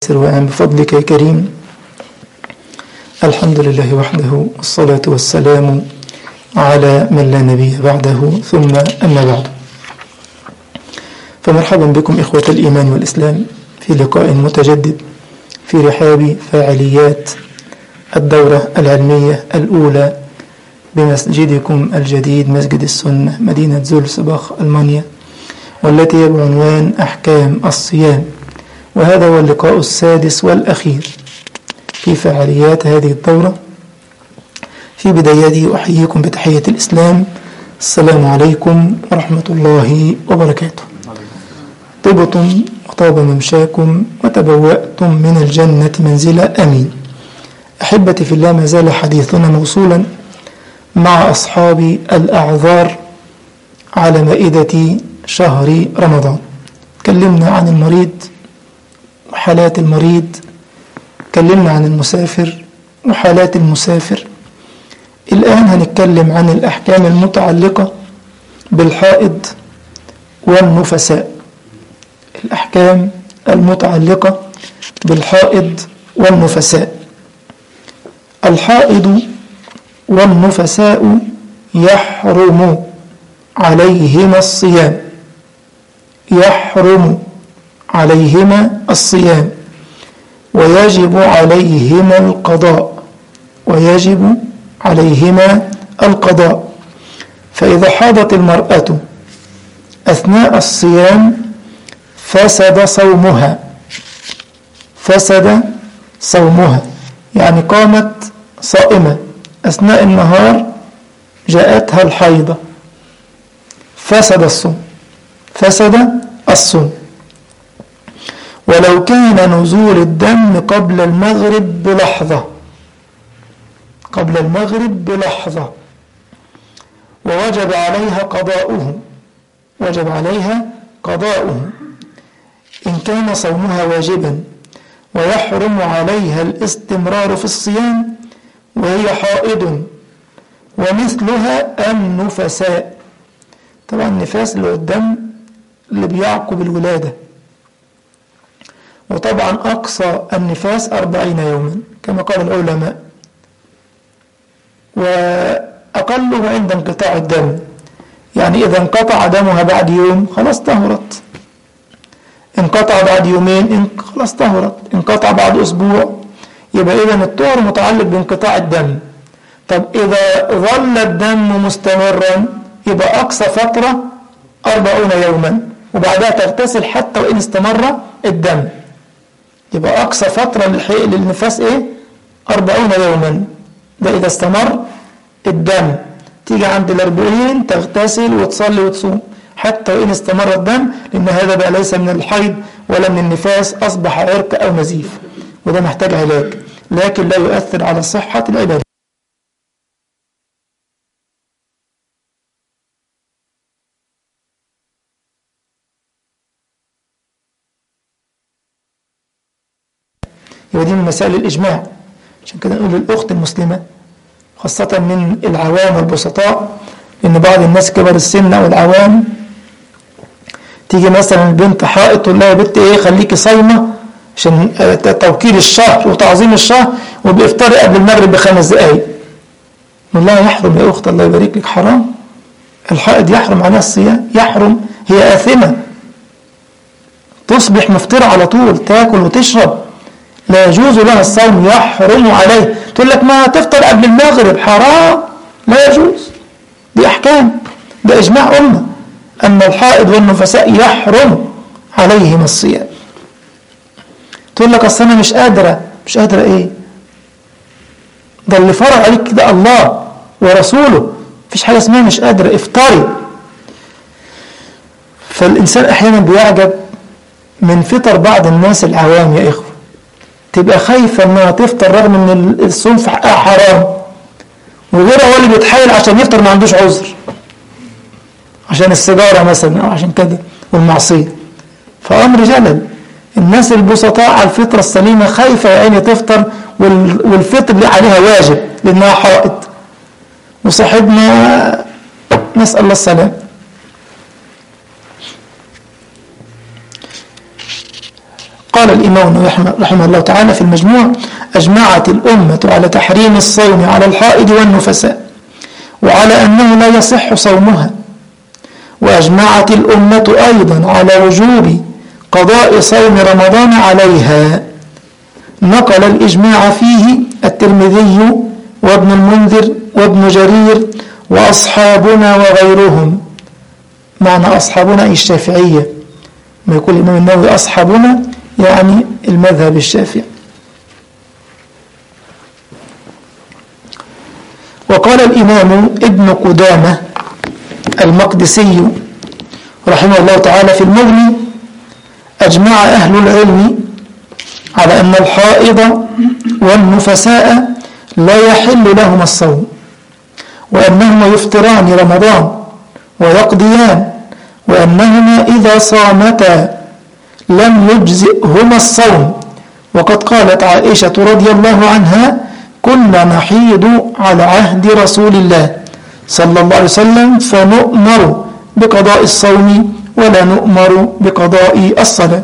وأن بفضلك يا كريم الحمد لله وحده والصلاة والسلام على من لا نبي بعده ثم أما بعد فمرحبا بكم إخوة الإيمان والإسلام في لقاء متجدد في رحاب فاعليات الدورة العلمية الأولى بمسجدكم الجديد مسجد السنة مدينة زولسباخ ألمانيا والتي هي بعنوان أحكام الصيام وهذا هو اللقاء السادس والأخير في فعاليات هذه الدورة في بدايته أحييكم بتحية الإسلام السلام عليكم ورحمة الله وبركاته طبتم وطاب ممشاكم وتبوأتم من الجنة منزلا أمين أحبتي في الله ما زال حديثنا موصولا مع أصحاب الأعذار على مائدة شهر رمضان تكلمنا عن المريض وحالات المريض تكلمنا عن المسافر وحالات المسافر الآن هنتكلم عن الأحكام المتعلقة بالحائض والنفساء الأحكام المتعلقة بالحائض والنفساء الحائض والنفساء يحرم عليهما الصيام يحرم عليهما الصيام ويجب عليهما القضاء ويجب عليهما القضاء فإذا حاضت المرأة أثناء الصيام فسد صومها فسد صومها يعني قامت صائمة أثناء النهار جاءتها الحيضة فسد الصوم فسد الصوم ولو كان نزول الدم قبل المغرب بلحظة قبل المغرب بلحظة ووجب عليها قضاؤه وجب عليها قضاؤه إن كان صومها واجبا ويحرم عليها الاستمرار في الصيام وهي حائض ومثلها النفساء طبعا النفاس اللي هو الدم اللي بيعقب الولادة وطبعا أقصى النفاس أربعين يوما كما قال العلماء وأقله عند انقطاع الدم يعني إذا انقطع دمها بعد يوم خلاص طهرت انقطع بعد يومين خلاص طهرت انقطع بعد أسبوع يبقى إذا الطهر متعلق بانقطاع الدم طب إذا ظل الدم مستمرا يبقى أقصى فترة أربعون يوما وبعدها تغتسل حتى وإن استمر الدم يبقى أقصى فترة للنفاس إيه؟ أربعون يوما ده إذا استمر الدم تيجي عند الأربعين تغتسل وتصلي وتصوم حتى وإن استمر الدم لأن هذا بقى ليس من الحيض ولا من النفاس أصبح عرق أو نزيف وده محتاج علاج لكن لا يؤثر على صحة العبادة يبقى دي من مسائل الإجماع عشان كده نقول للأخت المسلمة خاصة من العوام والبسطاء إن بعض الناس كبر السن أو العوام تيجي مثلا البنت حائط تقول لها يا بنت إيه خليكي صايمة عشان توكيل الشهر وتعظيم الشهر وبإفطار قبل المغرب بخمس دقايق والله يحرم يا أخت الله يبارك لك حرام الحائض يحرم عليها الصيام يحرم هي آثمة تصبح مفطرة على طول تاكل وتشرب لا يجوز لها الصوم يحرم عليه تقول لك ما تفطر قبل المغرب حرام لا يجوز دي أحكام ده إجماع أمة أن الحائض والنفساء يحرم عليهم الصيام تقول لك أصل أنا مش قادرة مش قادرة إيه ده اللي فرض عليك كده الله ورسوله مفيش حاجة اسمها مش قادرة افطري فالإنسان أحيانا بيعجب من فطر بعض الناس العوام يا إخوة تبقى خايفة انها تفطر رغم ان الصوم في حقها حرام وغيرها هو اللي بيتحايل عشان يفطر ما عندوش عذر عشان السيجارة مثلا او عشان كده والمعصية فأمر جلل الناس البسطاء على الفطرة السليمة خايفة يا عيني تفطر والفطر اللي عليها واجب لأنها حائط وصاحبنا نسأل الله السلام قال الإمام رحمه الله تعالى في المجموع أجمعت الأمة على تحريم الصوم على الحائض والنفساء وعلى أنه لا يصح صومها وأجمعت الأمة أيضا على وجوب قضاء صوم رمضان عليها نقل الإجماع فيه الترمذي وابن المنذر وابن جرير وأصحابنا وغيرهم معنى أصحابنا أي الشافعية ما يقول الإمام النووي أصحابنا يعني المذهب الشافعي وقال الإمام ابن قدامة المقدسي رحمه الله تعالى في المغني أجمع أهل العلم على أن الحائض والنفساء لا يحل لهما الصوم وأنهما يفطران رمضان ويقضيان وأنهما إذا صامتا لم يجزئهما الصوم وقد قالت عائشة رضي الله عنها كنا نحيض على عهد رسول الله صلى الله عليه وسلم فنؤمر بقضاء الصوم ولا نؤمر بقضاء الصلاة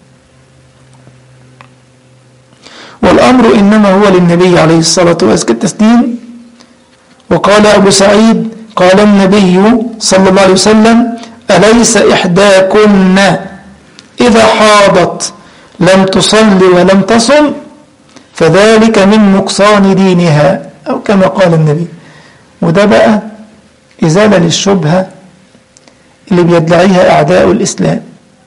والأمر إنما هو للنبي عليه الصلاة والسلام وقال أبو سعيد قال النبي صلى الله عليه وسلم أليس إحداكن إذا حاضت لم تصلي ولم تصم فذلك من نقصان دينها أو كما قال النبي وده بقى إزالة للشبهة اللي بيدعيها أعداء الإسلام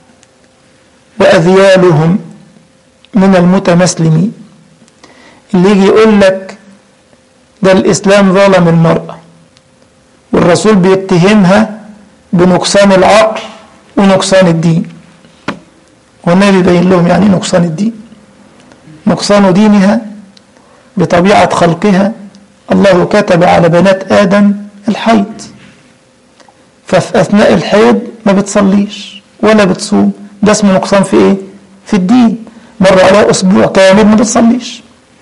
وأذيالهم من المتمسلمين اللي يجي يقول لك ده الإسلام ظلم المرأة والرسول بيتهمها بنقصان العقل ونقصان الدين والنبي بين لهم يعني نقصان الدين نقصان دينها بطبيعة خلقها الله كتب على بنات آدم الحيض ففي أثناء الحيض ما بتصليش ولا بتصوم ده اسمه نقصان في إيه؟ في الدين مر عليها أسبوع كامل ما بتصليش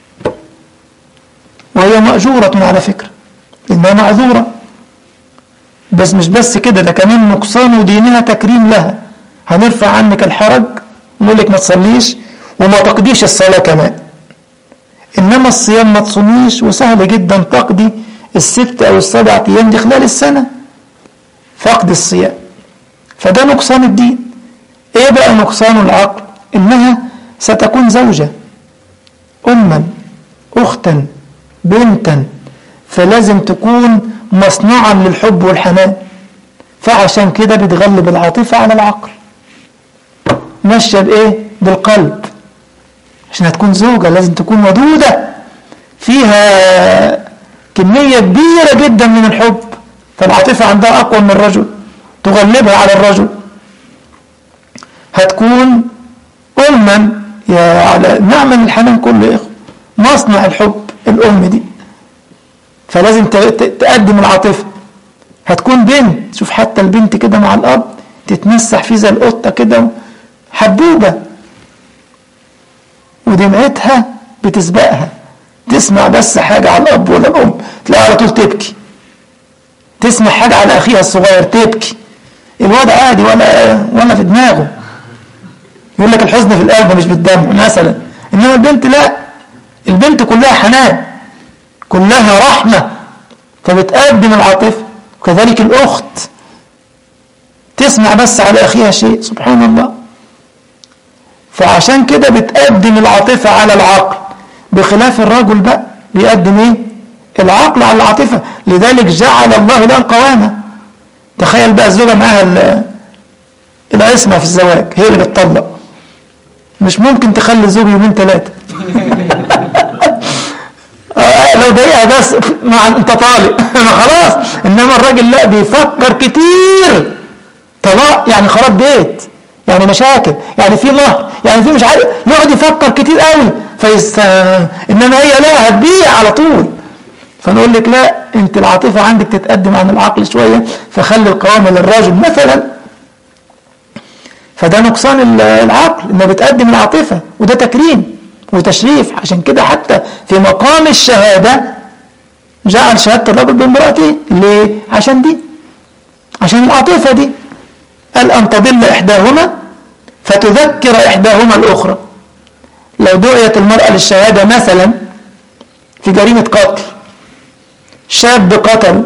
وهي مأجورة على فكرة إنها معذورة بس مش بس كده ده كمان نقصان دينها تكريم لها هنرفع عنك الحرج نقول لك ما تصليش وما تقضيش الصلاة كمان إنما الصيام ما تصوميش وسهل جدا تقضي الست أو السبع أيام دي خلال السنة فقد الصيام فده نقصان الدين إيه بقى نقصان العقل إنها ستكون زوجة أما أختا بنتا فلازم تكون مصنوعا للحب والحنان فعشان كده بتغلب العاطفة على العقل ماشية بإيه؟ بالقلب عشان هتكون زوجة لازم تكون ودودة فيها كمية كبيرة جدا من الحب فالعاطفة عندها أقوى من الرجل تغلبها على الرجل هتكون أما يا على نعمل الحنان كله إخوة مصنع الحب الأم دي فلازم تقدم العاطفة هتكون بنت شوف حتى البنت كده مع الأب تتمسح فيه زي القطة كده حبوبة ودمعتها بتسبقها تسمع بس حاجة على الأب ولا الأم تلاقيها على طول تبكي تسمع حاجة على أخيها الصغير تبكي الواد عادي ولا ولا في دماغه يقول لك الحزن في القلب مش بالدم مثلا إنما البنت لا البنت كلها حنان كلها رحمة فبتقدم العاطفة وكذلك الأخت تسمع بس على أخيها شيء سبحان الله فعشان كده بتقدم العاطفة على العقل بخلاف الرجل بقى بيقدم ايه العقل على العاطفة لذلك جعل الله لها القوامة تخيل بقى الزوجة معاها العصمة في الزواج هي اللي بتطلق مش ممكن تخلي الزوج يومين ثلاثة لو ضايقها بس مع انت طالق خلاص انما الراجل لا بيفكر كتير طلاق يعني خراب بيت يعني مشاكل يعني في مهر يعني في مش عارف يقعد يفكر كتير قوي فيست انما هي لا هتبيع على طول فنقول لك لا انت العاطفه عندك تتقدم عن العقل شويه فخلي القوامه للراجل مثلا فده نقصان العقل انه بتقدم العاطفه وده تكريم وتشريف عشان كده حتى في مقام الشهاده جعل شهاده الرجل بامراته ليه؟ عشان دي عشان العاطفه دي قال أن تضل إحداهما فتذكر إحداهما الأخرى لو دعيت المرأة للشهادة مثلا في جريمة قتل شاب قتل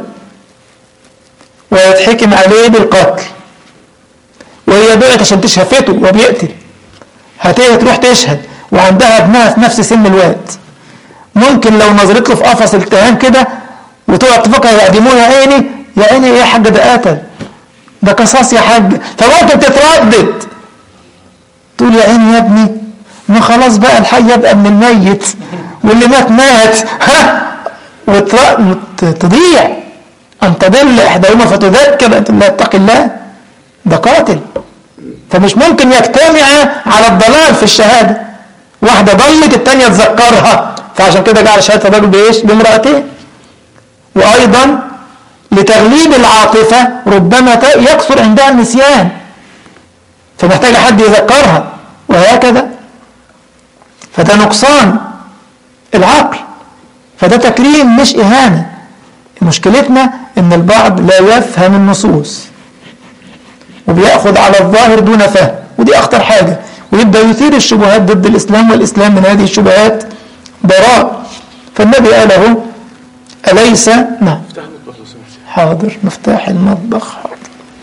ويتحكم عليه بالقتل وهي دعت عشان تشهفته وبيقتل هتيجي تروح تشهد وعندها ابنها في نفس سن الواد ممكن لو نظرت له في قفص التهام كده وتقعد تفكر يقدموه يا عيني يا عيني ايه يا حاج ده قتل ده قصاص يا حاج فممكن تتردد تقول يا عيني يا ابني ما خلاص بقى الحي يبقى من الميت واللي مات مات ها وتضيع أن تضل إحداهما فتذكر أن لا اتق الله ده قاتل فمش ممكن يجتمع على الضلال في الشهادة واحدة ضلت التانية تذكرها فعشان كده جعل شهادة الرجل بإيش بامرأتين وأيضا لتغليب العاطفة ربما يكثر عندها النسيان فمحتاجة حد يذكرها وهكذا فده نقصان العقل فده تكريم مش إهانة مشكلتنا ان البعض لا يفهم النصوص وبيأخذ على الظاهر دون فهم ودي أخطر حاجة ويبدأ يثير الشبهات ضد الإسلام والإسلام من هذه الشبهات براء فالنبي قاله أليس نعم حاضر مفتاح المطبخ حاضر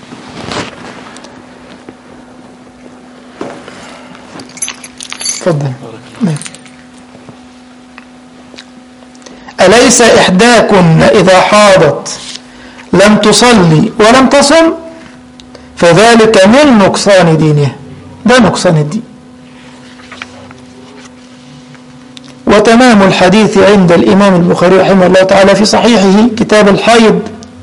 تفضل نعم أليس إحداكن إذا حاضت لم تصلي ولم تصم فذلك من نقصان دينها ده نقصان الدين وتمام الحديث عند الإمام البخاري رحمه الله تعالى في صحيحه كتاب الحيض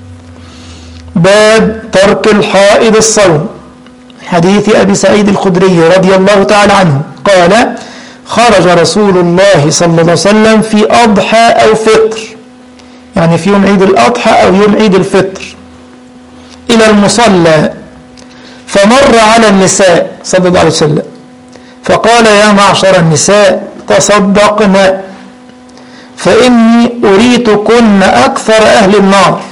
باب ترك الحائض الصوم حديث أبي سعيد الخدري رضي الله تعالى عنه قال خرج رسول الله صلى الله عليه وسلم في أضحى أو فطر يعني في يوم عيد الأضحى أو يوم عيد الفطر إلى المصلى فمر على النساء صلى الله عليه وسلم فقال يا معشر النساء تصدقنا فإني أريتكن أكثر أهل النار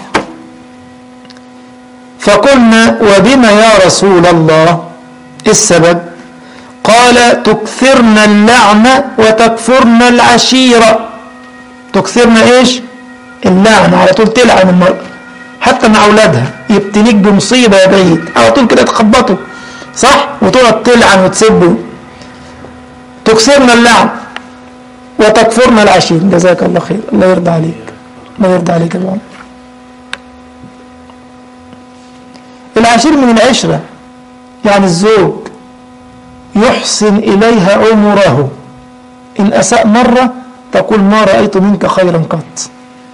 فقلنا وبما يا رسول الله السبب قال تكثرن اللعنة وتكفرن العشيرة تكثرن ايش اللعنة على طول تلعن المرأة حتى مع أولادها يبتليك بمصيبة يا بعيد على طول كده تخبطه صح وتقعد تلعن وتسبه تكثرن اللعن وتكفرن العشير جزاك الله خير الله يرضى عليك الله يرضى عليك يا عمر العشير من العشرة يعني الزوج يحسن إليها عمره إن أساء مرة تقول ما رأيت منك خيرا قط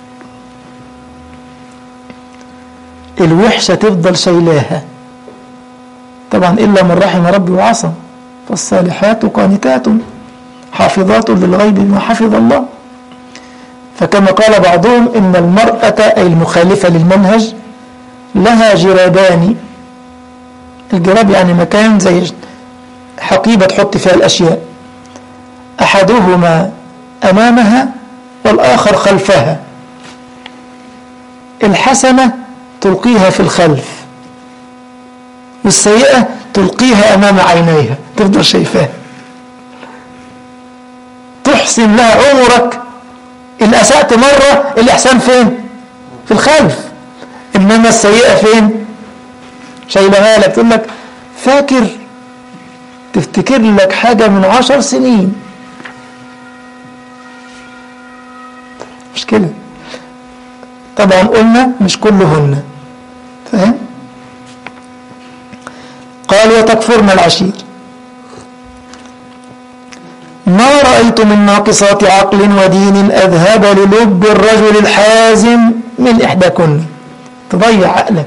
الوحشة تفضل شيلاها طبعا إلا من رحم ربي وعصم فالصالحات قانتات حافظات للغيب بما حفظ الله فكما قال بعضهم إن المرأة أي المخالفة للمنهج لها جرابان الجراب يعني مكان زي حقيبة تحط فيها الأشياء أحدهما أمامها والآخر خلفها الحسنة تلقيها في الخلف والسيئة تلقيها أمام عينيها تفضل شايفاها تحسن لها عمرك إن أسأت مرة الإحسان فين في الخلف إنما السيئة فين شايلها لك تقول لك فاكر تفتكر لك حاجة من عشر سنين مش كده طبعا قلنا مش كلهن فاهم قال وتكفرن العشير ما رأيت من ناقصات عقل ودين أذهب للب الرجل الحازم من إحداكن تضيع عقلك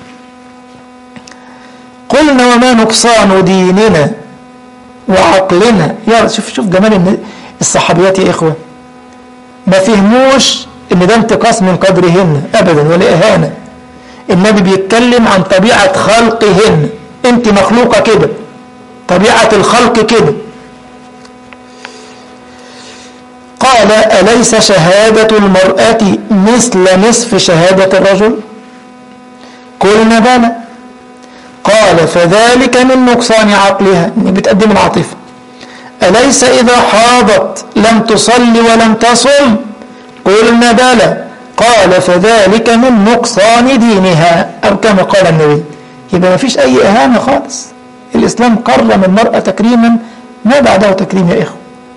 قلنا وما نقصان ديننا وعقلنا يا شوف شوف جمال الصحابيات يا إخوة ما فهموش ان ده انتقاص من قدرهن ابدا ولا اهانه النبي بيتكلم عن طبيعه خلقهن انت مخلوقه كده طبيعه الخلق كده قال اليس شهاده المراه مثل نصف شهاده الرجل قلنا بلى قال فذلك من نقصان عقلها ان بتقدم العاطفه أليس إذا حاضت لم تصلي ولم تصم قلنا بلى قال فذلك من نقصان دينها أو كما قال النبي يبقى ما فيش أي إهانة خالص الإسلام كرم المرأة تكريما ما بعده تكريم يا إخوة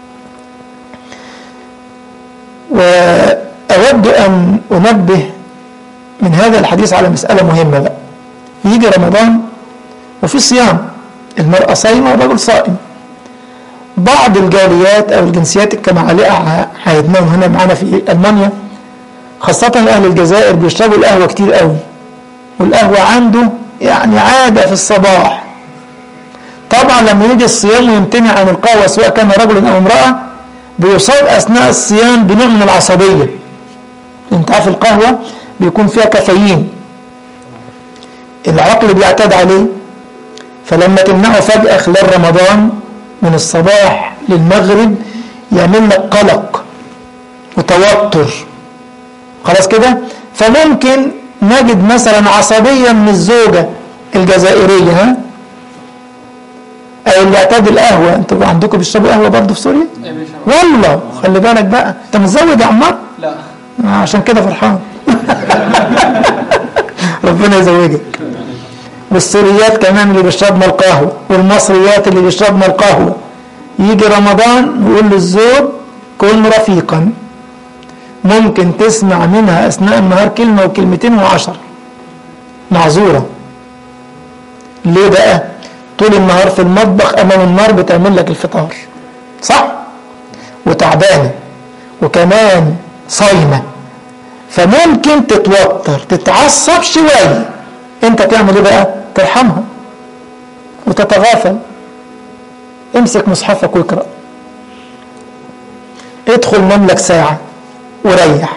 وأود أن أنبه من هذا الحديث على مسألة مهمة بقى يجي رمضان وفي صيام المرأة صايمة والرجل صائم بعض الجاليات أو الجنسيات كما عليها عيدناهم هنا معانا في ألمانيا خاصة أهل الجزائر بيشربوا القهوة كتير قوي والقهوة عنده يعني عادة في الصباح طبعا لما يجي الصيام ويمتنع عن القهوة سواء كان رجل أو امرأة بيصاب أثناء الصيام بنوع من العصبية انت عارف القهوة بيكون فيها كافيين العقل بيعتاد عليه فلما تمنعه فجأة خلال رمضان من الصباح للمغرب يعمل لك قلق وتوتر خلاص كده فممكن نجد مثلا عصبية من الزوجة الجزائرية ها او اللي اعتاد القهوة انتوا عندكم بيشربوا قهوة برضه في سوريا والله خلي بالك بقى انت متزوج يا عمار لا عشان كده فرحان ربنا يزوجك والسوريات كمان اللي بيشربنا القهوة والمصريات اللي بيشربنا القهوة يجي رمضان ويقول للزوج كن رفيقا ممكن تسمع منها أثناء النهار كلمة وكلمتين وعشر معذورة ليه بقى طول النهار في المطبخ أمام النار بتعمل لك الفطار صح وتعبانة وكمان صايمة فممكن تتوتر تتعصب شوية انت تعمل ايه بقى ترحمها وتتغافل امسك مصحفك واقرأ ادخل نملك ساعة وريح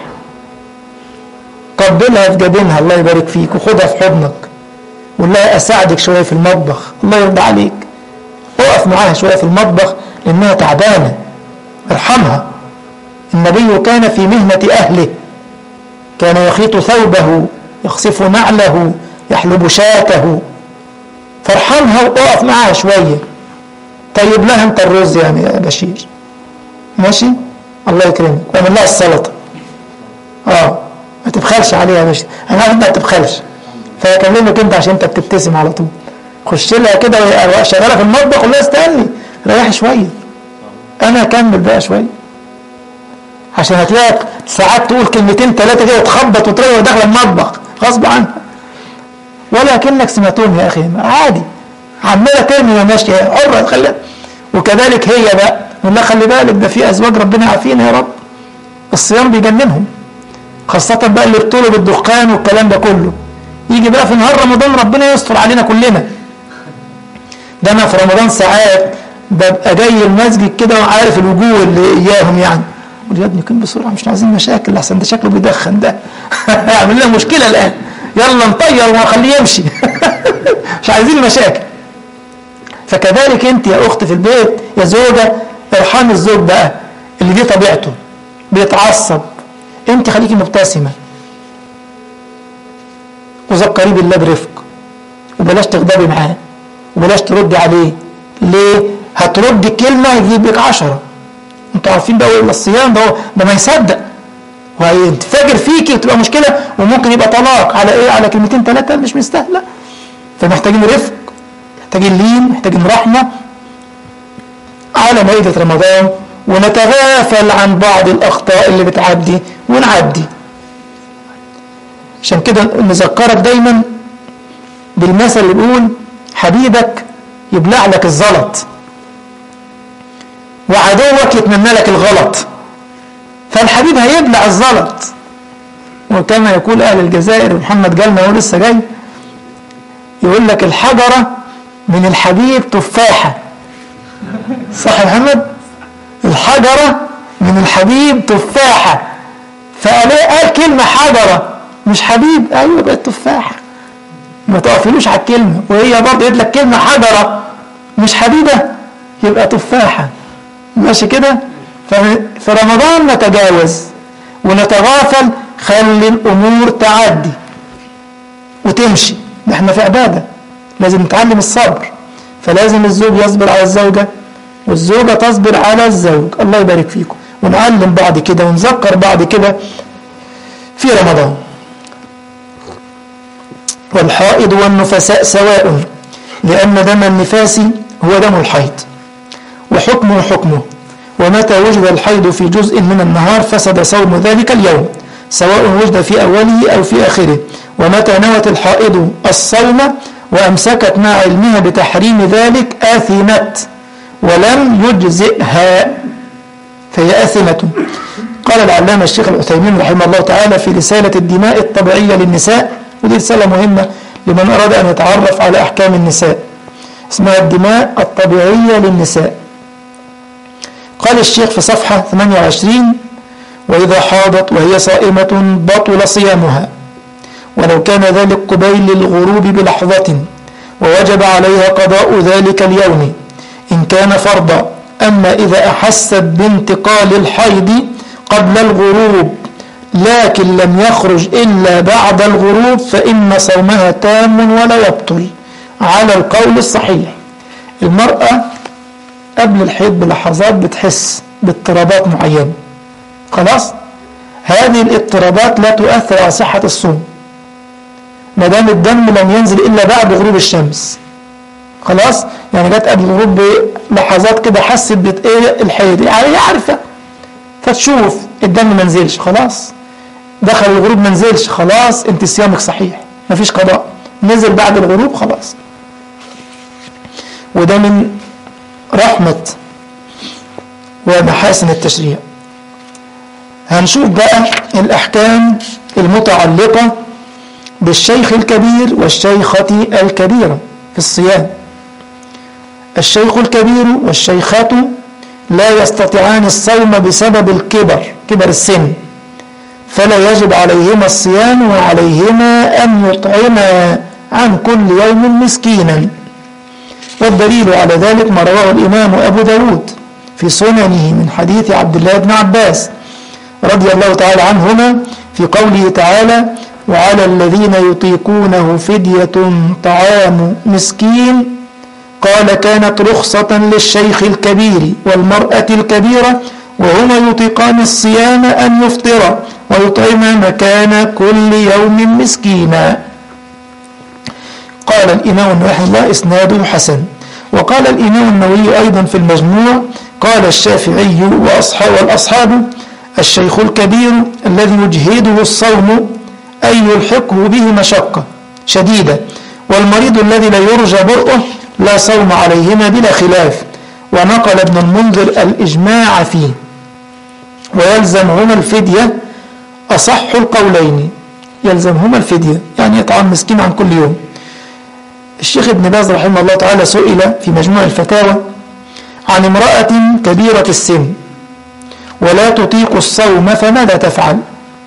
قبلها في جبينها الله يبارك فيك وخدها في حضنك وقول لها اساعدك شوية في المطبخ الله يرضى عليك اقف معاها شوية في المطبخ لانها تعبانة ارحمها النبي كان في مهنة اهله كان يخيط ثوبه يخصف نعله يحلب شاته فارحمها وقف معاها شوية طيب لها انت الرز يعني يا بشير ماشي الله يكرمك واعمل لها السلطة اه ما تبخلش عليها يا بشير انا عارف انت ما تبخلش فاكلمك انت عشان انت بتبتسم على طول خش لها كده وهي شغاله في المطبخ قول لها استني ريحي شويه انا اكمل بقى شويه عشان هتلاقي ساعات تقول كلمتين ثلاثه كده تخبط وتروح داخله المطبخ غصب عنها ولكنك سمعتهم يا اخي عادي عماله ترمي وماشيه حره خليها وكذلك هي بقى نقول لها خلي بالك ده في ازواج ربنا يعافينا يا رب الصيام بيجننهم خاصة بقى اللي ابتلوا بالدخان والكلام ده كله يجي بقى في نهار رمضان ربنا يستر علينا كلنا ده انا في رمضان ساعات ببقى جاي المسجد كده وعارف الوجوه اللي اياهم يعني قول يا ابني كن بسرعه مش عايزين مشاكل لحسن ده شكله بيدخن ده هيعمل لنا مشكله الان يلا نطير ونخليه يمشي مش عايزين مشاكل فكذلك انت يا اخت في البيت يا زوجه ارحمي الزوج بقى اللي دي طبيعته بيتعصب انت خليكي مبتسمه وذكريه بالله برفق وبلاش تغضبي معاه وبلاش تردي عليه ليه هتردي كلمه يجيب لك عشرة انتوا عارفين بقى الصيام ده هو ده ما يصدق وهينفجر فيكي وتبقى مشكله وممكن يبقى طلاق على ايه على كلمتين ثلاثه مش مستاهله فمحتاجين رفق محتاجين لين محتاجين رحمه على مائده رمضان ونتغافل عن بعض الاخطاء اللي بتعدي ونعدي عشان كده نذكرك دايما بالمثل اللي بيقول حبيبك يبلع لك الزلط وعدوك يتمنى لك الغلط فالحبيب هيبلع الزلط وكما يقول أهل الجزائر محمد جالنا وهو لسه جاي يقول لك الحجرة من الحبيب تفاحة صح يا محمد الحجرة من الحبيب تفاحة فقال قال كلمة حجرة مش حبيب أيوة بقت تفاحة ما تقفلوش على الكلمة وهي برضه يقول لك كلمة حجرة مش حبيبة يبقى تفاحة ماشي كده ففي رمضان نتجاوز ونتغافل خلي الأمور تعدي وتمشي احنا في عبادة لازم نتعلم الصبر فلازم الزوج يصبر على الزوجة والزوجة تصبر على الزوج الله يبارك فيكم ونعلم بعض كده ونذكر بعض كده في رمضان والحائض والنفساء سواء لأن دم النفاس هو دم الحيض وحكمه حكمه ومتى وجد الحيض في جزء من النهار فسد صوم ذلك اليوم سواء وجد في أوله أو في آخره ومتى نوت الحائض الصوم وأمسكت مع علمها بتحريم ذلك آثمت ولم يجزئها فهي آثمة قال العلامة الشيخ العثيمين رحمه الله تعالى في رسالة الدماء الطبيعية للنساء ودي رسالة مهمة لمن أراد أن يتعرف على أحكام النساء اسمها الدماء الطبيعية للنساء قال الشيخ في صفحة 28 وإذا حاضت وهي صائمة بطل صيامها ولو كان ذلك قبيل الغروب بلحظة ووجب عليها قضاء ذلك اليوم إن كان فرضا أما إذا أحست بانتقال الحيض قبل الغروب لكن لم يخرج إلا بعد الغروب فإن صومها تام ولا يبطل على القول الصحيح المرأة قبل الحيض بلحظات بتحس باضطرابات معينة خلاص هذه الاضطرابات لا تؤثر على صحة الصوم ما دام الدم لم ينزل إلا بعد غروب الشمس خلاص يعني جت قبل الغروب بلحظات كده حست بايه الحيض يعني هي عارفة فتشوف الدم ما نزلش خلاص دخل الغروب ما نزلش خلاص انت صيامك صحيح مفيش قضاء نزل بعد الغروب خلاص وده من رحمة ومحاسن التشريع هنشوف بقى الأحكام المتعلقة بالشيخ الكبير والشيخة الكبيرة في الصيام الشيخ الكبير والشيخة لا يستطيعان الصوم بسبب الكبر كبر السن فلا يجب عليهما الصيام وعليهما أن يطعما عن كل يوم مسكينا والدليل على ذلك ما رواه الإمام أبو داود في سننه من حديث عبد الله بن عباس رضي الله تعالى عنهما في قوله تعالى وعلى الذين يطيقونه فدية طعام مسكين قال كانت رخصة للشيخ الكبير والمرأة الكبيرة وهما يطيقان الصيام أن يفطر ويطعم مكان كل يوم مسكينا قال الإمام رحمه الله إسناده حسن وقال الإمام النووي أيضا في المجموع قال الشافعي وأصحاب والأصحاب الشيخ الكبير الذي يجهده الصوم أي يلحقه به مشقة شديدة والمريض الذي لا يرجى برؤه لا صوم عليهما بلا خلاف ونقل ابن المنذر الإجماع فيه ويلزمهما الفدية أصح القولين يلزمهما الفدية يعني يطعم مسكين عن كل يوم الشيخ ابن باز رحمه الله تعالى سئل في مجموع الفتاوى عن امرأة كبيرة السن ولا تطيق الصوم فماذا تفعل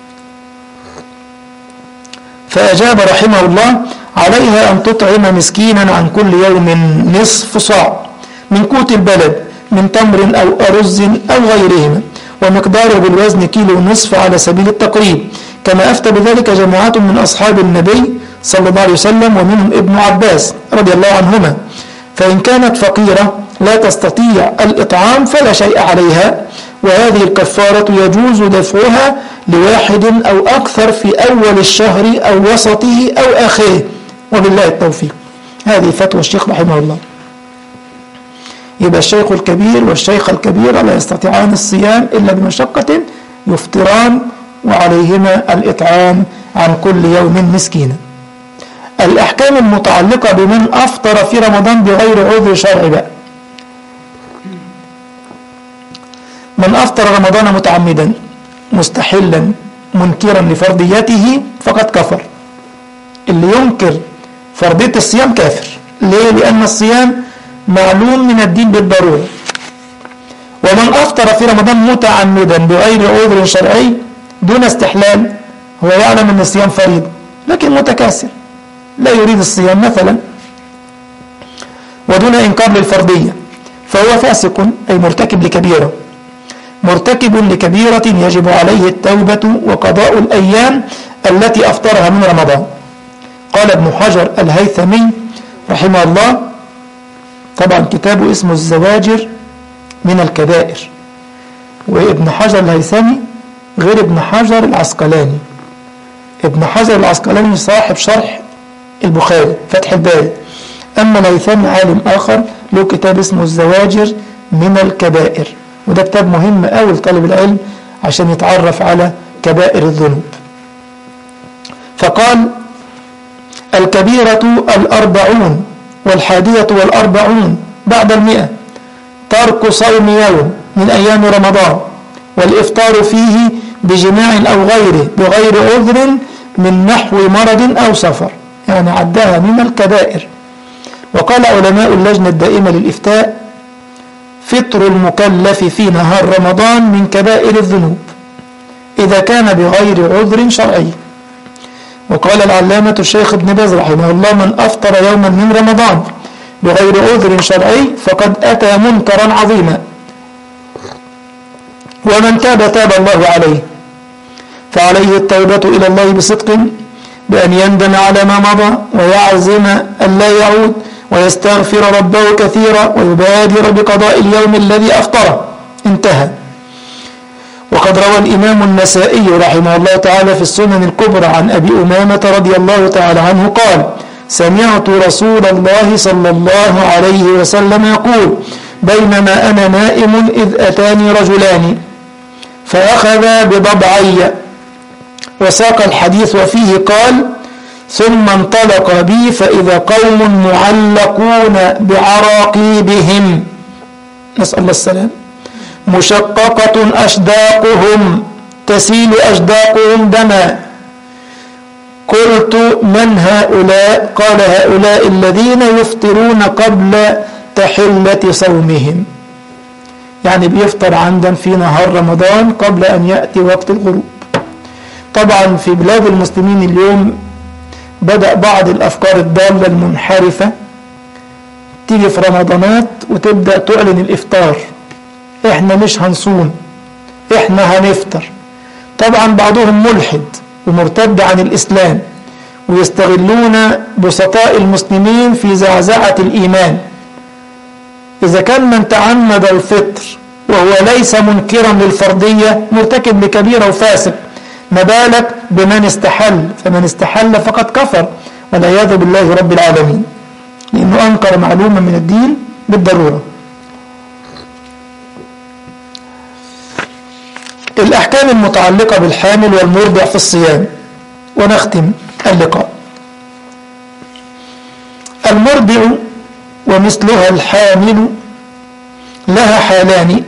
فأجاب رحمه الله عليها أن تطعم مسكينا عن كل يوم نصف صاع من قوت البلد من تمر أو أرز أو غيرهما ومقداره بالوزن كيلو نصف على سبيل التقريب كما أفتى بذلك جماعات من أصحاب النبي صلى الله عليه وسلم ومنهم ابن عباس رضي الله عنهما فإن كانت فقيرة لا تستطيع الإطعام فلا شيء عليها وهذه الكفارة يجوز دفعها لواحد أو أكثر في أول الشهر أو وسطه أو آخره وبالله التوفيق هذه فتوى الشيخ رحمه الله يبقى الشيخ الكبير والشيخ الكبيرة لا يستطيعان الصيام إلا بمشقة يفطران وعليهما الإطعام عن كل يوم مسكينا الأحكام المتعلقة بمن أفطر في رمضان بغير عذر شرعي بقى من أفطر رمضان متعمدا مستحلا منكرا لفرضيته فقد كفر اللي ينكر فرضية الصيام كافر ليه؟ لأن الصيام معلوم من الدين بالضرورة ومن أفطر في رمضان متعمدا بغير عذر شرعي دون استحلال هو يعلم أن الصيام فريض لكن متكاسر لا يريد الصيام مثلا ودون إنكار للفرضية فهو فاسق أي مرتكب لكبيرة مرتكب لكبيرة يجب عليه التوبة وقضاء الأيام التي أفطرها من رمضان قال ابن حجر الهيثمي رحمه الله طبعا كتابه اسمه الزواجر من الكبائر وابن حجر الهيثمي غير ابن حجر العسقلاني ابن حجر العسقلاني صاحب شرح البخاري فتح الباري أما الهيثمي عالم آخر له كتاب اسمه الزواجر من الكبائر وده كتاب مهم أوي لطالب العلم عشان يتعرف على كبائر الذنوب فقال الكبيرة الأربعون والحادية والأربعون بعد المئة ترك صوم يوم من أيام رمضان والإفطار فيه بجماع أو غيره بغير عذر من نحو مرض أو سفر يعني عدها من الكبائر وقال علماء اللجنة الدائمة للإفتاء فطر المكلف في نهار رمضان من كبائر الذنوب إذا كان بغير عذر شرعي وقال العلامة الشيخ ابن باز رحمه الله من أفطر يوما من رمضان بغير عذر شرعي فقد أتى منكرا عظيما ومن تاب تاب الله عليه فعليه التوبة إلى الله بصدق بأن يندم على ما مضى ويعزم أن لا يعود ويستغفر ربه كثيرا ويبادر بقضاء اليوم الذي أفطره انتهى وقد روى الإمام النسائي رحمه الله تعالى في السنن الكبرى عن أبي أمامة رضي الله تعالى عنه قال سمعت رسول الله صلى الله عليه وسلم يقول بينما أنا نائم إذ أتاني رجلان فأخذ بضبعي وساق الحديث وفيه قال ثم انطلق بي فإذا قوم معلقون بعراقيبهم نسأل الله السلام مشققة أشداقهم تسيل أشداقهم دما قلت من هؤلاء قال هؤلاء الذين يفطرون قبل تحلة صومهم يعني بيفطر عمدا في نهار رمضان قبل أن يأتي وقت الغروب طبعا في بلاد المسلمين اليوم بدأ بعض الأفكار الضالة المنحرفة تيجي في رمضانات وتبدأ تعلن الإفطار احنا مش هنصوم احنا هنفطر طبعا بعضهم ملحد ومرتد عن الإسلام ويستغلون بسطاء المسلمين في زعزعة الإيمان إذا كان من تعمد الفطر وهو ليس منكرا للفرضية مرتكب لكبيرة وفاسق ما بالك بمن استحل فمن استحل فقد كفر والعياذ بالله رب العالمين لأنه أنكر معلومة من الدين بالضرورة الأحكام المتعلقة بالحامل والمرضع في الصيام ونختم اللقاء المرضع ومثلها الحامل لها حالان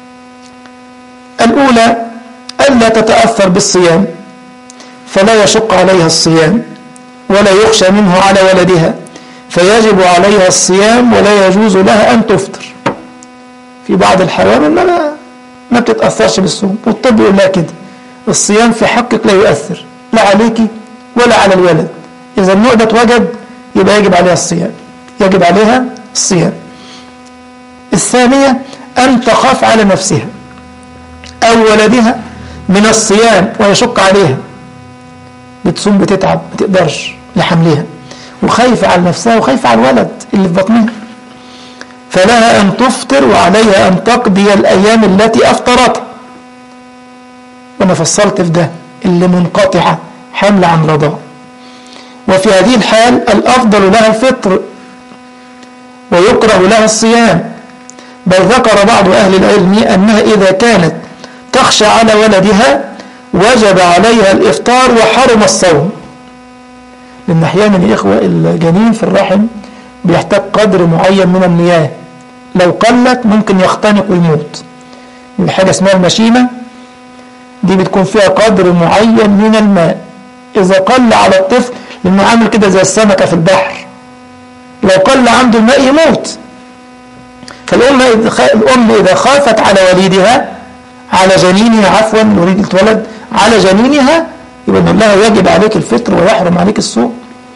الأولى ألا تتأثر بالصيام فلا يشق عليها الصيام ولا يخشى منه على ولدها فيجب عليها الصيام ولا يجوز لها أن تفطر في بعض الحوامل ما ما بتتأثرش بالصوم والطب يقول لها كده الصيام في حقك لا يؤثر لا عليك ولا على الولد إذا النوع ده اتوجد يبقى يجب عليها الصيام يجب عليها الصيام الثانية أن تخاف على نفسها أو ولدها من الصيام ويشق عليها بتصوم بتتعب ما تقدرش لحملها وخايفة على نفسها وخايفة على الولد اللي في بطنها فلها أن تفطر وعليها أن تقضي الأيام التي أفطرتها وأنا فصلت في ده اللي منقطعة حمل عن رضاع وفي هذه الحال الأفضل لها الفطر ويكره لها الصيام بل ذكر بعض أهل العلم أنها إذا كانت تخشى على ولدها وجب عليها الإفطار وحرم الصوم لأن أحيانا الإخوة الجنين في الرحم بيحتاج قدر معين من المياه لو قلت ممكن يختنق ويموت الحاجة اسمها المشيمة دي بتكون فيها قدر معين من الماء إذا قل على الطفل لأنه عامل كده زي السمكة في البحر لو قل عنده الماء يموت فالأم الأم إذا خافت على وليدها على جنينها عفوا نريد الولد على جنينها يبقى نقول لها يجب عليك الفطر ويحرم عليك الصوم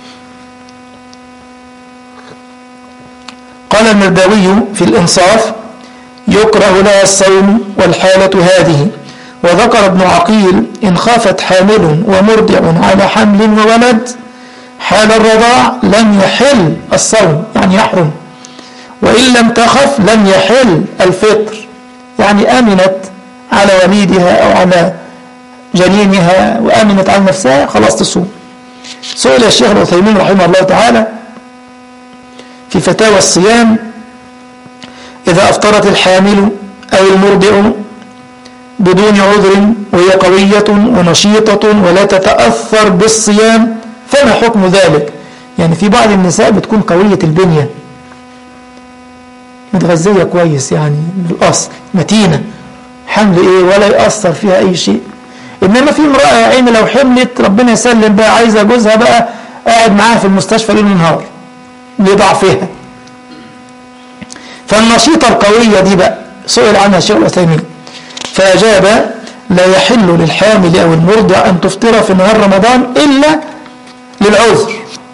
قال المرداوي في الإنصاف يكره لها الصوم والحالة هذه وذكر ابن عقيل إن خافت حامل ومرضع على حمل وولد حال الرضاع لم يحل الصوم يعني يحرم وإن لم تخف لم يحل الفطر يعني أمنت على وليدها أو على جنينها وأمنت على نفسها خلاص تصوم سئل الشيخ العثيمين رحمه الله تعالى في فتاوى الصيام إذا أفطرت الحامل أو المرضع بدون عذر وهي قوية ونشيطة ولا تتأثر بالصيام فما حكم ذلك يعني في بعض النساء بتكون قوية البنية متغذية كويس يعني بالأصل متينة حمل إيه ولا يأثر فيها أي شيء إنما في امرأة يا عيني لو حملت ربنا يسلم بقى عايزة جوزها بقى قاعد معاها في المستشفى ليل ونهار لضعفها فالنشيطة القوية دي بقى سئل عنها الشيخ العثيمين فأجاب لا يحل للحامل أو المرضع أن تفطر في نهار رمضان إلا للعذر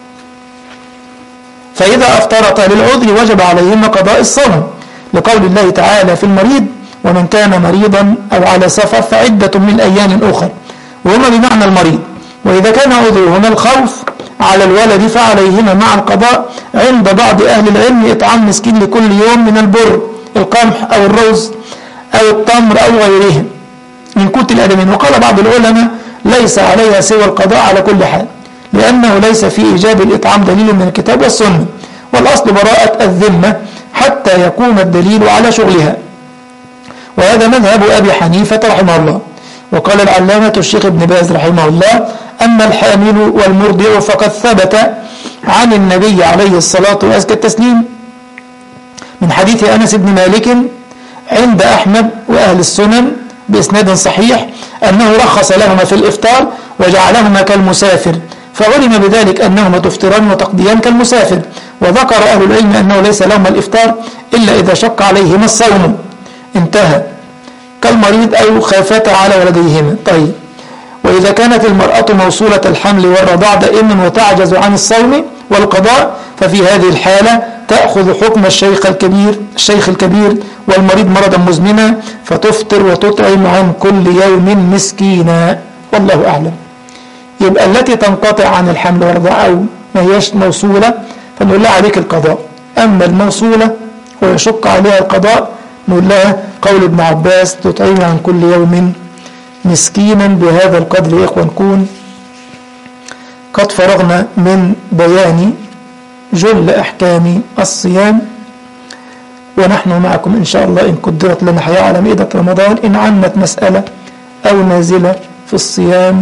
فإذا أفطرت للعذر وجب عليهما قضاء الصوم لقول الله تعالى في المريض ومن كان مريضا أو على سفر فعدة من أيام أخر وهما بمعنى المريض وإذا كان عذرهما الخوف على الولد فعليهما مع القضاء عند بعض أهل العلم إطعام مسكين لكل يوم من البر القمح أو الرز أو التمر أو غيرهم من قوت الآدمين وقال بعض العلماء ليس عليها سوى القضاء على كل حال لأنه ليس في إيجاب الإطعام دليل من الكتاب والسنة والأصل براءة الذمة حتى يكون الدليل على شغلها وهذا مذهب أبي حنيفة رحمه الله وقال العلامة الشيخ ابن باز رحمه الله أما الحامل والمرضع فقد ثبت عن النبي عليه الصلاة وأزكى التسليم من حديث أنس بن مالك عند أحمد وأهل السنن بإسناد صحيح أنه رخص لهما في الإفطار وجعلهما كالمسافر فعلم بذلك أنهما تفطران وتقضيان كالمسافر وذكر أهل العلم أنه ليس لهما الإفطار إلا إذا شق عليهما الصوم انتهى كالمريض أو خافتا على ولديهما طيب وإذا كانت المرأة موصولة الحمل والرضاع دائما وتعجز عن الصوم والقضاء ففي هذه الحالة تأخذ حكم الشيخ الكبير الشيخ الكبير والمريض مرضا مزمنا فتفطر وتطعم عن كل يوم مسكينا والله أعلم يبقى التي تنقطع عن الحمل والرضاع أو ما هيش موصولة فنقول لها عليك القضاء أما الموصولة ويشق عليها القضاء نقول لها قول ابن عباس تطعم عن كل يوم مسكينا بهذا القدر يا إخوة نكون قد فرغنا من بيان جل أحكام الصيام ونحن معكم إن شاء الله إن قدرت لنا حياة على مائدة رمضان إن عمت مسألة أو نازلة في الصيام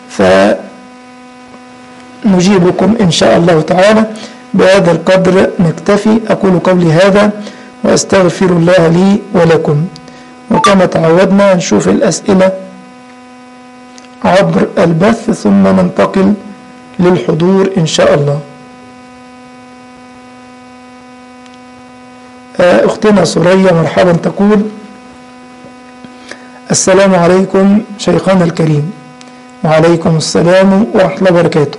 فنجيبكم إن شاء الله تعالى بهذا القدر نكتفي أقول قولي هذا وأستغفر الله لي ولكم وكما تعودنا نشوف الأسئلة عبر البث ثم ننتقل للحضور إن شاء الله أختنا سورية مرحبا تقول السلام عليكم شيخنا الكريم وعليكم السلام ورحمة الله وبركاته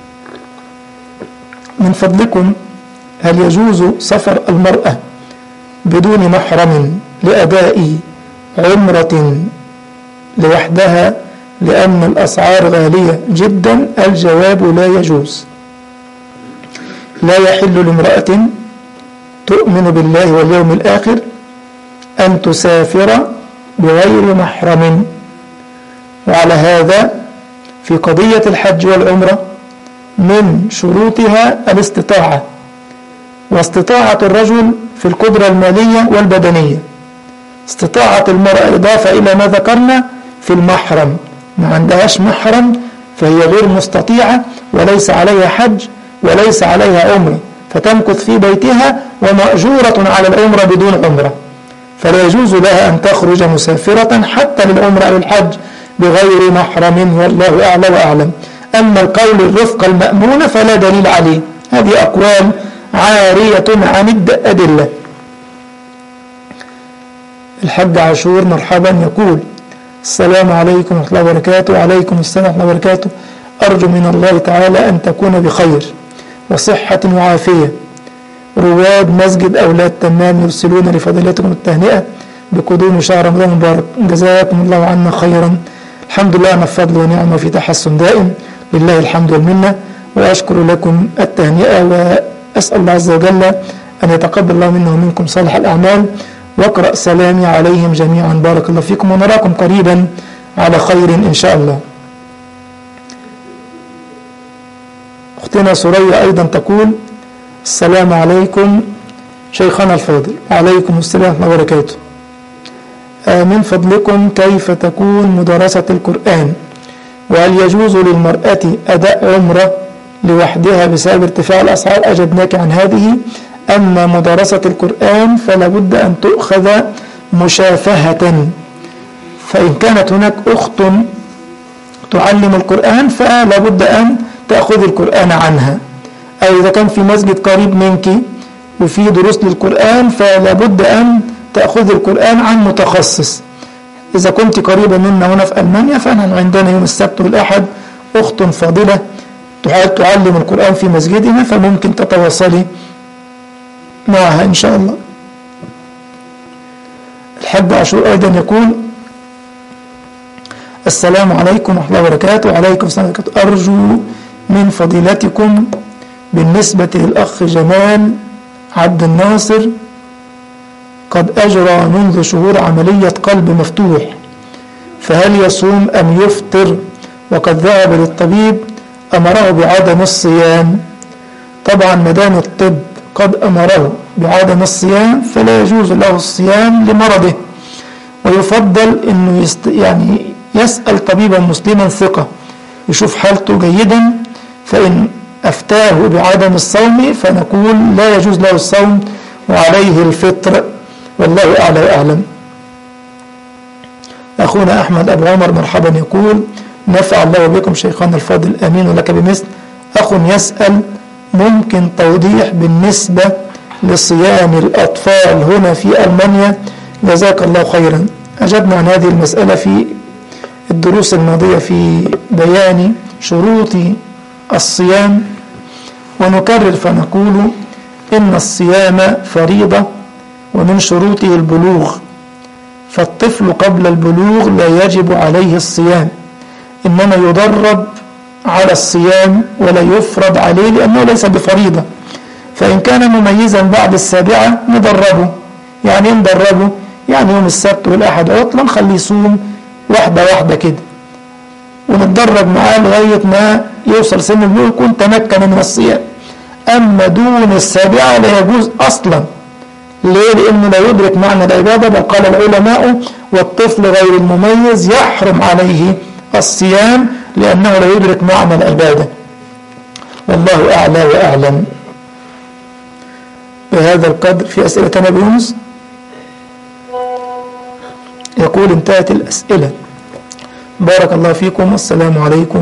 من فضلكم هل يجوز سفر المرأة بدون محرم لأداء عمرة لوحدها لأن الأسعار غالية جدا الجواب لا يجوز لا يحل لامرأة تؤمن بالله واليوم الآخر أن تسافر بغير محرم وعلى هذا في قضية الحج والعمرة من شروطها الاستطاعة واستطاعة الرجل في القدرة المالية والبدنية استطاعة المرأة إضافة إلى ما ذكرنا في المحرم ما عندهاش محرم فهي غير مستطيعة وليس عليها حج وليس عليها عمرة فتمكث في بيتها ومأجورة على العمرة بدون عمرة فلا يجوز لها أن تخرج مسافرة حتى للعمرة أو الحج بغير محرم والله أعلى وأعلم أما القول الرفق المأمونة فلا دليل عليه هذه أقوال عارية عن الأدلة الحج عاشور مرحبا يقول السلام عليكم ورحمة الله وبركاته وعليكم السلام ورحمة الله وبركاته أرجو من الله تعالى أن تكون بخير وصحة وعافية رواد مسجد أولاد تمام يرسلون لفضيلتكم التهنئة بقدوم شهر رمضان المبارك جزاكم الله عنا خيرا الحمد لله على فضل ونعمة في تحسن دائم لله الحمد والمنة وأشكر لكم التهنئة وأسأل الله عز وجل أن يتقبل الله منا ومنكم صالح الأعمال واقرأ سلامي عليهم جميعا بارك الله فيكم ونراكم قريبا على خير إن شاء الله أختنا سوريا أيضا تقول السلام عليكم شيخنا الفاضل وعليكم السلام ورحمة الله وبركاته من فضلكم كيف تكون مدرسة القرآن وهل يجوز للمرأة أداء عمرة لوحدها بسبب ارتفاع الأسعار أجبناك عن هذه أما مدرسة القرآن فلا بد أن تؤخذ مشافهة فإن كانت هناك أخت تعلم القرآن فلا بد أن تأخذ القرآن عنها أو إذا كان في مسجد قريب منك وفي دروس للقرآن فلا بد أن تأخذ القرآن عن متخصص إذا كنت قريبة منا هنا في ألمانيا فنحن عندنا يوم السبت والأحد أخت فاضلة تعلم القرآن في مسجدنا فممكن تتواصلي معها إن شاء الله الحاج عاشور أيضا يقول السلام عليكم ورحمة الله وبركاته وعليكم السلام ورحمة الله أرجو من فضيلتكم بالنسبة للأخ جمال عبد الناصر قد أجرى منذ شهور عملية قلب مفتوح فهل يصوم أم يفطر وقد ذهب للطبيب أمره بعدم الصيام طبعا مدام الطب قد أمره بعدم الصيام فلا يجوز له الصيام لمرضه ويفضل أنه يست يعني يسأل طبيبا مسلما ثقة يشوف حالته جيدا فإن أفتاه بعدم الصوم فنقول لا يجوز له الصوم وعليه الفطر والله أعلى وأعلم أخونا أحمد أبو عمر مرحبا يقول نفع الله بكم شيخنا الفاضل أمين ولك بمثل أخ يسأل ممكن توضيح بالنسبة لصيام الأطفال هنا في ألمانيا جزاك الله خيرا أجبنا عن هذه المسألة في الدروس الماضية في بيان شروط الصيام ونكرر فنقول إن الصيام فريضة ومن شروطه البلوغ فالطفل قبل البلوغ لا يجب عليه الصيام إنما يدرب على الصيام ولا يفرض عليه لأنه ليس بفريضة فإن كان مميزا بعد السابعة ندربه يعني ندربه يعني يوم السبت والأحد عطلا نخليه يصوم واحدة واحدة كده ونتدرب معاه لغاية ما يوصل سن البلوغ يكون تمكن من الصيام أما دون السابعة لا يجوز أصلا ليه؟ لأنه لا يدرك معنى العبادة بل قال العلماء والطفل غير المميز يحرم عليه الصيام لأنه لا يدرك معنى العبادة والله أعلى وأعلم بهذا القدر في أسئلة نبي يونس يقول انتهت الأسئلة بارك الله فيكم والسلام عليكم